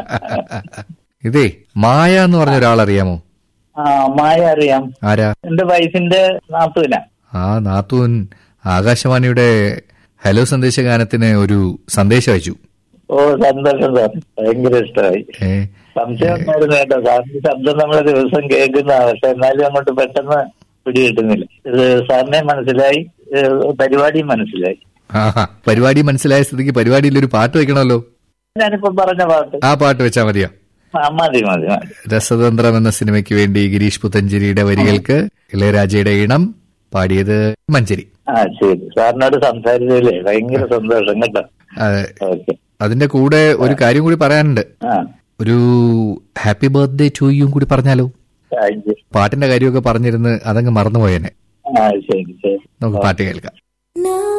ഇതേ മായ എന്ന് പറഞ്ഞ ഒരാളറിയാമോ ആ മായ അറിയാം ആരാ എന്റെ വൈഫിന്റെ നാത്തൂന ആ നാത്തൂൻ ആകാശവാണിയുടെ ഹലോ സന്ദേശ ഗാനത്തിന് ഒരു സന്ദേശം അയച്ചു ഓ സന്തോഷം സാർ ഭയങ്കര ഇഷ്ടമായി ഏ സംശയം ഉണ്ടായിരുന്നു കേട്ടോ സാറിന്റെ ശബ്ദം നമ്മളെ ദിവസം കേൾക്കുന്നതാണ് പക്ഷെ എന്നാലും അങ്ങോട്ട് പെട്ടെന്ന് പിടികിട്ടുന്നില്ല ഇത് സാറിനെ മനസ്സിലായി ഏഹ് പരിപാടിയും മനസ്സിലായി ആ പരിപാടി മനസ്സിലായ സ്ഥിതിക്ക് പരിപാടിയിൽ ഒരു പാട്ട് വെക്കണമല്ലോ ഞാനിപ്പോ പറഞ്ഞ പാട്ട് ആ പാട്ട് വെച്ചാൽ മതിയോ ആ, മതി മതി മതി രസതന്ത്രം എന്ന സിനിമയ്ക്ക് വേണ്ടി ഗിരീഷ് പുത്തഞ്ചേരിയുടെ വരികൾക്ക് ഇളയരാജയുടെ ഇണം പാടിയത് മഞ്ചേരി ആ ശരി സാറിനോട് സംസാരിച്ചതിലേ ഭയങ്കര സന്തോഷം കേട്ടോ അതെ. ഓക്കെ അതിന്റെ കൂടെ ഒരു കാര്യം കൂടി പറയാനുണ്ട് ആ ഒരു ഹാപ്പി ബർത്ത്ഡേ ടു യും കൂടി പറഞ്ഞാലോ താങ്ക് യു പാട്ടിന്റെ കാര്യമൊക്കെ പറഞ്ഞിരുന്ന് അതങ്ങ് മറന്നുപോയേനെ ആ ശരി ശരി നമുക്ക് പാട്ട് കേൾക്കാം